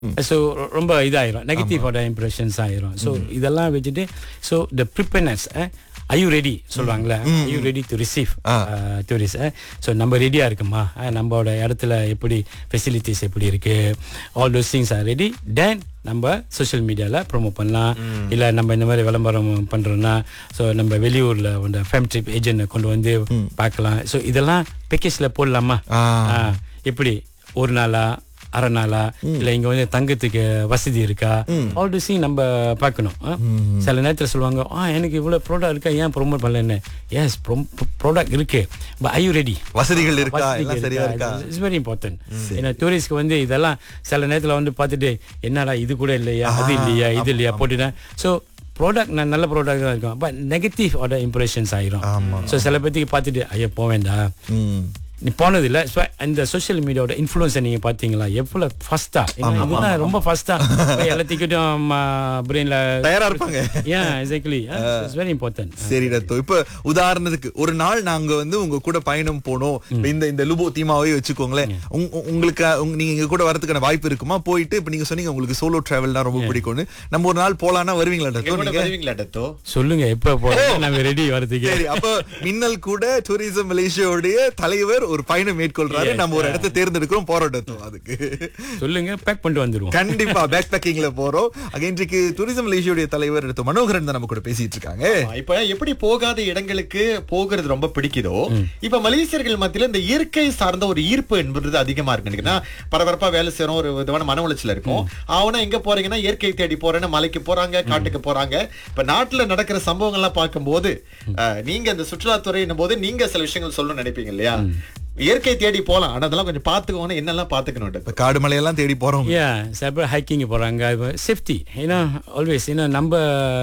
So ரொம்ப இதாயிரும் நெகட்டிவோட impressions ஆயிரும் ஸோ இதெல்லாம் வச்சுட்டு so the preparedness are you ready சொல்லுவாங்களே are you ready to receive tourist so நம்ம ரெடியாக இருக்குமா அஹ், நம்மளோட இடத்துல எப்படி ஃபெசிலிட்டிஸ் எப்படி இருக்கு all those things are ready then நம்ம சோஷியல் மீடியாவில் ப்ரோமோட் பண்ணலாம் இல்லை நம்ம இந்த மாதிரி விளம்பரம் பண்ணுறோன்னா ஸோ நம்ம வெளியூரில் அந்த ஃபேம் ட்ரிப் ஏஜென்ட் கொண்டு வந்து பார்க்கலாம் ஸோ இதெல்லாம் பேக்கேஜில் போடலாமா ஆ. ஆ, எப்படி ஒரு நாளா அரை நாளா இல்ல இங்க வந்து தங்கத்துக்கு வசதி இருக்கா ஆல் டு சி நம்ம பார்க்கணும் ஆ? சில நேரத்துல சொல்லுவாங்க ஆ எனக்கு இவ்வளவு ப்ராடக்ட் இருக்கா ஏன் ப்ரோமோட் பண்ணலன்னு எஸ் ப்ராடக்ட் இருக்கு பட் ஐ யூ ரெடி வசதிகள் இருக்கா எல்லாம் சரியா இருக்கா இட்ஸ் வெரி இம்பார்ட்டன்ட் ஏன்னா டூரிஸ்ட்க்கு வந்து இதெல்லாம் சில நேரத்துல வந்து பார்த்துட்டு என்னடா இது கூட இல்லையா அது இல்லையா இது இல்லையா போட்டுட்டேன் ஸோ ப்ராடக்ட் நான் நல்ல ப்ராடக்ட் தான் இருக்கும் பட் நெகட்டிவ் ஆட இம்ப்ரெஷன்ஸ் ஆயிரும் ஸோ சில பேத்துக்கு பார்த்துட்டு ஐயோ போவேண்டா ம். நீ போனது இல்ல So, இந்த சோஷியல் மீடியாவோட இன்ஃப்ளூயன்ஸை நீங்க பாத்தீங்களா எவ்வளவு ஃபாஸ்டா இதெல்லாம் ரொம்ப ஃபாஸ்டா எல்லாத்துக்கிட்டும் பிரெயின்ல தயாரா இருப்பாங்க ஏன் எக்ஸாக்ட்லி இட்ஸ் வெரி இம்பார்ட்டன்ட் சரி ரத்தோ இப்ப உதாரணத்துக்கு ஒரு நாள் நாங்க வந்து உங்க கூட பயணம் போனோம் இப்ப இந்த இந்த லுபோ தீமாவே வச்சுக்கோங்களேன் உங்க- உங்க- உங்களுக்கு உங்க- நீங்க எங்க கூட வரதுக்கான வாய்ப்பு இருக்குமா போயிட்டு இப்ப நீங்க சொன்னீங்க உங்களுக்கு சோலோ டிராவல்னா ரொம்ப பிடிக்கும்னு நம்ம ஒரு நாள் போலான்னா வருவீங்களா ரத்தோ கூட நீங்க வருவீங்களா டத்தோ சொல்லுங்க எப்ப போறோம் நாங்க ரெடி வரதுக்கு சரி அப்ப மின்னல் கூட டூரிசம் மலேசியாவுடைய தலைவர் ஒரு பயணம் மேற்கொள்றாரு நம்ம ஒரு இடத்தை தேர்ந்தெடுக்கிறோம் போறோம் ரத்தோ அதுக்கு சொல்லுங்க பேக் பண்ணிட்டு வந்துருவோம் கண்டிப்பா பேக் பேக்கிங்ல போறோம் அங்க இன்றைக்கு டூரிசம் மலேசியாவுடைய தலைவர் ரத்தோ மனோகரன் தான் நம்ம கூட பேசிட்டு இருக்காங்க ஆமா, இப்ப எப்படி போகாத இடங்களுக்கு போகிறது ரொம்ப பிடிக்குதோ இப்ப மலேசியர்கள் மத்தியில இந்த இயற்கை சார்ந்த ஒரு ஈர்ப்பு என்பது அதிகமா இருக்கு எனக்கு. நான் பரபரப்பா வேலை செய்யறோம் ஒரு விதமான மன உளைச்சல் இருக்கும் அவனா எங்க போறீங்கன்னா இயற்கை தேடி போறேன்னு மலைக்கு போறாங்க காட்டுக்கு போறாங்க இப்ப நாட்டுல நடக்கிற சம்பவங்கள்லாம் பார்க்கும்போது அஹ், நீங்க இந்த சுற்றுலாத்துறை போது நீங்க சில விஷயங்கள் சொல்லணும்னு நினைப்பீங்க இல்லையா இயற்கை தேடி போலாம் ஆனா அதெல்லாம் கொஞ்சம் பாத்துக்கோன்னு என்னெல்லாம் பாத்துக்கணும் இப்ப காடு மலையெல்லாம் தேடி போறோம் யா சில பேர் ஹைக்கிங் போகிறாங்க சேஃப்டி ஏன்னா ஆல்வேஸ் ஏன்னா நம்ம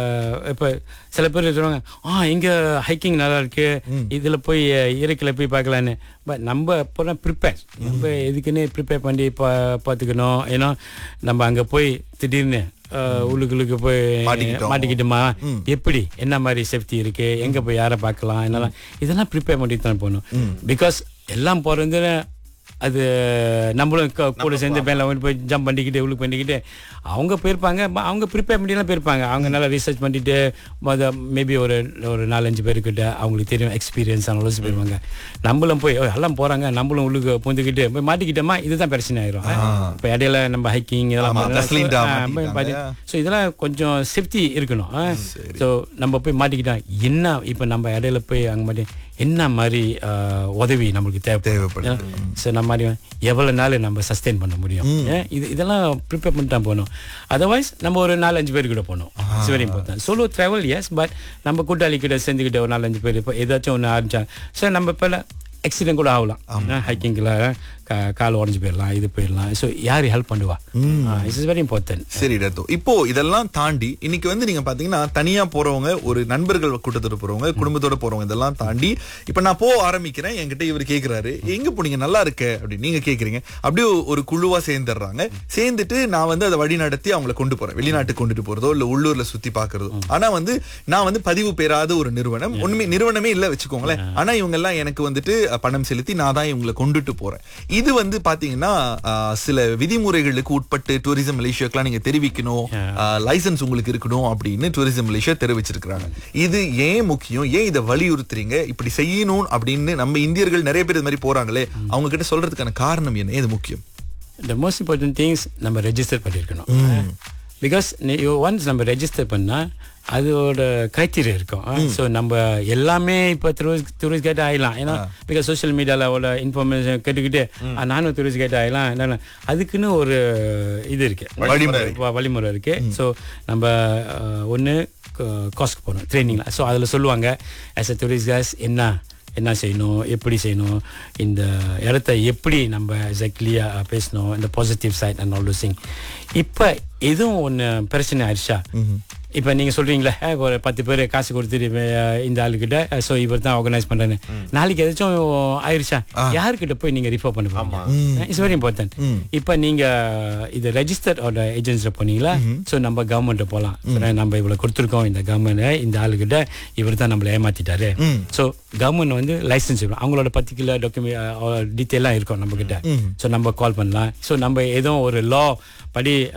இப்போ சில பேர் சொல்லுவாங்க ஆ இங்கே ஹைக்கிங் நல்லா இருக்கு இதில் போய் இயற்கையில் போய் பார்க்கலான்னு பட் நம்ம இப்போ ப்ரிப்பேர் நம்ம எதுக்குன்னு ப்ரிப்பேர் பண்ணி பா பார்த்துக்கணும் ஏன்னா நம்ம அங்கே போய் திடீர்னு அஹ், உள்ளுக்குள்ளுக்கு போய் மாட்டிக்கிட்டோம். மாட்டிக்கிட்டோமா எப்படி என்ன மாதிரி சேஃப்டி இருக்கு எங்க போய் யாரை பார்க்கலாம் என்னலாம் இதெல்லாம் ப்ரிப்பேர் பண்ணி தான் போகணும் பிகாஸ் எல்லாம் போறது அது நம்மளும் க- கூட சேர்ந்து மேல வந்து போய் ஜம்ப் பண்ணிக்கிட்டு உள்ளுக்கு பண்ணிக்கிட்டு அவங்க போயிருப்பாங்க ப- அவங்க ப்ரிப்பேர் பண்ணிலாம் போயிருப்பாங்க அவங்க நல்லா ரிசர்ச் பண்ணிட்டு மேபி ஒரு ஒரு நாலஞ்சு பேருக்கிட்ட அவங்களுக்கு தெரியும் எக்ஸ்பீரியன்ஸ் அவங்க யோசிச்சு போயிருவாங்க நம்மளும் போய் "ஓ, எல்லாம் போறாங்க நம்மளும் உள்ளுக்கு பூந்துக்கிட்டு போய் மாட்டிக்கிட்டோமா இதுதான் பிரச்சனை ஆயிரும் இப்போ இடையில நம்ம ஹைக்கிங் ஆமா, தஸ்லீம் டா இதெல்லாம் மாட்டிக்கிட்டாங்க. ஸோ இதெல்லாம் கொஞ்சம் சேஃப்டி இருக்கணும் ஸோ நம்ம போய் மாட்டிக்கிட்டோம் என்ன இப்போ நம்ம இடையில போய் அங்கே மாட்டி என்ன மாதிரி ஆஹ், உதவி நம்மளுக்கு தேவைப்படுது தேவைப்படுது. ஸோ நம்ம மாதிரி எவ்வளோ நாள் நம்ம சஸ்டெயின் பண்ண முடியும் ஏன் இது இதெல்லாம் ப்ரிப்பேர் பண்ணிட்டு தான் போகணும் அதர்வைஸ் நம்ம ஒரு நாலஞ்சு பேர் கூட போகணும் it's very important solo travel yes but நம்ம கூட்டாளி கிட்ட சேர்ந்துக்கிட்ட ஒரு நாலஞ்சு பேர் இப்போ ஏதாச்சும் ஒன்று ஆரம்பிச்சா சார் நம்ம இப்போ ஆக்சிடென்ட் கூட ஆகலாம் ஹைக்கிங்கில் கால் உடஞ்சு போயிடலாம் இது போயிடலாம் ஸோ யார் ஹெல்ப் பண்ணுவா இட்ஸ் வெரி இம்பார்ட்டன்ட் சரி ரத்தோ இப்போ இதெல்லாம் தாண்டி இன்னைக்கு வந்து நீங்க பாத்தீங்கன்னா தனியா போறவங்க ஒரு நண்பர்கள் கூட்டத்தோட போறவங்க குடும்பத்தோட போறவங்க இதெல்லாம் தாண்டி இப்ப நான் போக ஆரம்பிக்கிறேன் என்கிட்ட இவர் கேக்குறாரு எங்க போனீங்க நல்லா இருக்க அப்படி நீங்க கேக்குறீங்க அப்படியே ஒரு குழுவா சேர்ந்துடுறாங்க சேர்ந்துட்டு நான் வந்து அதை வழி நடத்தி அவங்கள கொண்டு போறேன் வெளிநாட்டுக்கு கொண்டுட்டு போறதோ இல்ல உள்ளூர்ல சுத்தி பாக்குறதோ ஆனா வந்து நான் வந்து பதிவு பெறாத ஒரு நிறுவனம் உண்மை நிறுவனமே இல்ல வச்சுக்கோங்களேன் ஆனா இவங்க எல்லாம் எனக்கு வந்துட்டு அஹ், பணம் செலுத்தி நான் தான் இவங்களை கொண்டுட்டு போறேன் இது வந்து பாத்தீங்கன்னா அஹ், சில விதிமுறைகளுக்கு உட்பட்டு டூரிசம் மலேசியாக்கெல்லாம் நீங்க தெரிவிக்கணும் லைசன்ஸ் உங்களுக்கு இருக்கணும் அப்படின்னு டூரிசம் மலேசியா தெரிவிச்சிருக்காங்க இது ஏன் முக்கியம் ஏன் இதை வலியுறுத்துறீங்க இப்படி செய்யணும் அப்படின்னு நம்ம இந்தியர்கள் நிறைய பேர் இது மாதிரி போறாங்களே அவங்க கிட்ட சொல்றதுக்கான காரணம் என்ன இது முக்கியம் த மோஸ்ட் இம்பார்ட்டன்ட் திங்ஸ் நம்ம ரெஜிஸ்டர் பண்ணியிருக்கணும் பிகாஸ் ஒன்ஸ் நம்ம ரெஜிஸ்டர் பண்ணால் அதோட கிரைட்டீரியா இருக்கும் ஸோ நம்ம எல்லாமே இப்போ டூரிஸ்ட் டூரிஸ்ட் கைட் ஆகிடலாம் ஏன்னா பிகாஸ் சோஷியல் மீடியாவில் இன்ஃபர்மேஷன் கேட்டுக்கிட்டு "ஆ, நானும் டூரிஸ்ட் கைட் ஆகிடலாம் என்னென்ன அதுக்குன்னு ஒரு இது இருக்கு வழிமுறை. வ- வழிமுறை இருக்கு ஸோ நம்ம ஒன்று காஸ்ட் போகணும் ட்ரைனிங்கில் ஸோ அதில் சொல்லுவாங்க ஆஸ் அ டூரிஸ்ட் கேஸ் என்ன என்ன செய்யணும் எப்படி செய்யணும் இந்த இடத்த எப்படி நம்ம எக்ஸாக்ட்லியாக பேசணும் இந்த positive side and all thing இப்போ எதுவும் ஒன்று பிரச்சனை ஆயிடுச்சா இப்போ நீங்கள் சொல்கிறீங்களே ஒரு பத்து பேர் காசு கொடுத்துட்டு அஹ், இந்த ஆளுக்கிட்ட ஸோ இவர் தான் ஆர்கனைஸ் பண்ணுறேன்னு நாளைக்கு ஏதாச்சும் ஆயிடுச்சா யாருக்கிட்ட போய் நீங்கள் ரிஃபர் பண்ணுவீங்க இட்ஸ் வெரி இம்பார்ட்டன்ட் இப்போ நீங்கள் இது ரெஜிஸ்டர்ட் ஏஜென்சியில் போனீங்களா ஸோ நம்ம கவர்மெண்ட்டை போகலாம் நம்ம இவ்வளோ கொடுத்துருக்கோம் இந்த கவர்மெண்ட் இந்த ஆளுக்கிட்ட இவர் தான் நம்மளை ஏமாத்திட்டாரு ஸோ கவர்மெண்ட் வந்து லைசன்ஸ் அவங்களோட பர்டிகுலர் டாக்குமெண்ட் டீட்டெயிலாக இருக்கும் நம்ம கிட்ட ஸோ நம்ம கால் பண்ணலாம் ஸோ நம்ம ஏதோ ஒரு லா படி